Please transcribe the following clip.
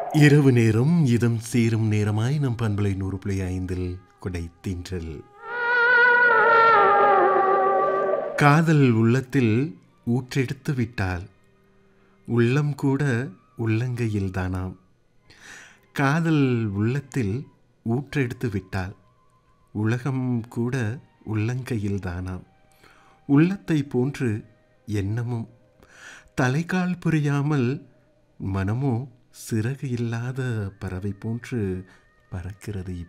இரவு நேரம் இதம் சேரும் நேரமாய் நம் பண்பலை நூறு புள்ளி ஐந்தில் கொடை தின்றல் காதல் உள்ளத்தில் ஊற்றெடுத்து விட்டால் உள்ளம் கூட உள்ளங்கையில் தானாம் காதல் உள்ளத்தில் ஊற்றெடுத்து விட்டால் உலகம் கூட உள்ளங்கையில் தானாம் உள்ளத்தை போன்று எண்ணமும் தலைகால் புரியாமல் மனமோ சிறகு இல்லாத பறவை போன்று பறக்கிறது